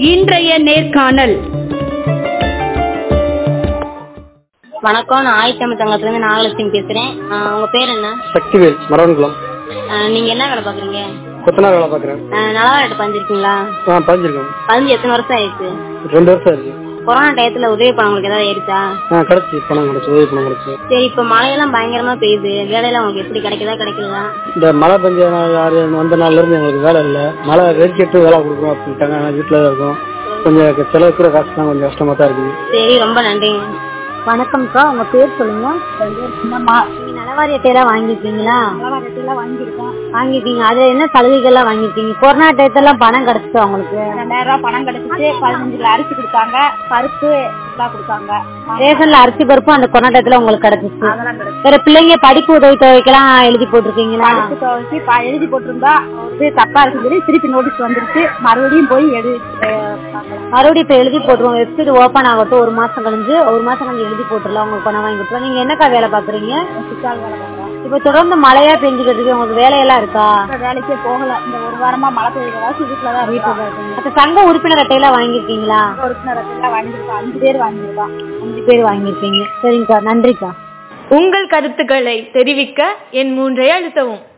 இன்றைய நேர்காணல் வணக்கம் நான் ஆயிரத்தி தங்கத்துலேருந்து நாகலட்சுமி பேசுகிறேன் உங்கள் பேர் என்ன சக்திவேல் மரவன்குளம் ஆஹ் நீங்க என்ன வேலை பாக்குறீங்க கொத்தனார் வேலை பார்க்குறேன் நலவாரிட்ட பதிஞ்சிருக்கீங்களா ஆ பதிஞ்சிருக்கேன் பதிஞ்சு எத்தனை வருஷம் ஆயிடுச்சு ரெண்டு வருஷம் இருக்கு கொரோனா டயத்துல உதவி பண்ண உங்களுக்கு ஏதாவது ஏறிச்சா ஆ கிடச்சி பணம் கிடச்சி உதவி பணம் கிடச்சி சரி இப்ப மழையெல்லாம் பயங்கரமா பெய்யுது வேலையெல்லாம் உங்களுக்கு எப்படி கிடைக்குதா கிடைக்கலதா இந்த மழை பெஞ்ச நாள் யாரு வந்த நாள்ல இருந்து எங்களுக்கு வேலை இல்லை மழை வெறிக்கிட்டு வேலை கொடுக்குறோம் அப்படின்ட்டாங்க ஆனால் வீட்டில் தான் இருக்கோம் கொஞ்சம் செலவு கூட காசு தான் கொஞ்சம் கஷ்டமா தான் இருக்குது சரி ரொம்ப நன்றிங்க வணக்கம்க்கா உங்க பேர் சொல்லுங்க நீங்க நலவாரி அட்டையெல்லாம் வாங்கிருக்கீங்களா நலவாரி அட்டையெல்லாம் வாங்கியிருக்கோம் வாங்கிருக்கீங்க அது என்ன சலுகைகள்லாம் வாங்கிருக்கீங்க கொரோனா டயத்தெல்லாம் பணம் கிடைச்சிட்டா உங்களுக்கு ரெண்டாயிரம் ரூபாய் பணம் கிடைச்சிச்சு பதினஞ்சு கிலோ அரிசி கொடுத்தாங்க பருப்பு எல்லாம் கொடுத்தாங்க ரேஷன்ல அரிசி பருப்பு அந்த கொரோனா டயத்துல உங்களுக்கு கிடைச்சிச்சு அதெல்லாம் கிடைச்சு வேற பிள்ளைங்க படிப்பு உதவி தொகைக்கெல்லாம் எழுதி போட்டிருக்கீங்களா பருப்பு துவைச்சி ப- எழுதி போட்டிருந்தா இது தப்பா இருக்குன்னு சொல்லி திருப்பி நோட்டீஸ் வந்துருச்சு மறுபடியும் போய் எழுதி அஹ், பார்க்கலாம். மறுபடியும் இப்ப எழுதி போட்டுருவோம் வெப்சைட் ஓபன் ஆகட்டும் ஒரு மாசம் கழிஞ்சு ஒரு மாசம் கழிஞ்சு எழுதி போட்டுடலாம் உங்களுக்கு பணம் வாங்கி கொடுத்துருவோம் நீங்க என்னக்கா வேலை பாக்குறீங்க சித்தாள் வேலை பார்க்குறோம் இப்ப தொடர்ந்து மழையா பெஞ்சுக்கிட்டு இருக்கு உங்களுக்கு வேலையெல்லாம் இருக்கா இப்ப வேலைக்கே போகல இந்த ஒரு வாரமா மழை பெய்யறதாச்சும் வீட்டுல தான் வீட்டுல தான் இருக்கோம் அப்ப சங்க உறுப்பினர் அட்டையெல்லாம் வாங்கிருக்கீங்களா உறுப்பினர் அட்டையெல்லாம் வாங்கியிருக்கோம் அஞ்சு பேர் வாங்கியிருக்கோம் அஞ்சு பேர் வாங்கிருக்கீங்க சரிங்கக்கா நன்றிக்கா உங்கள் கருத்துக்களை தெரிவிக்க என் மூன்றை அழுத்தவும்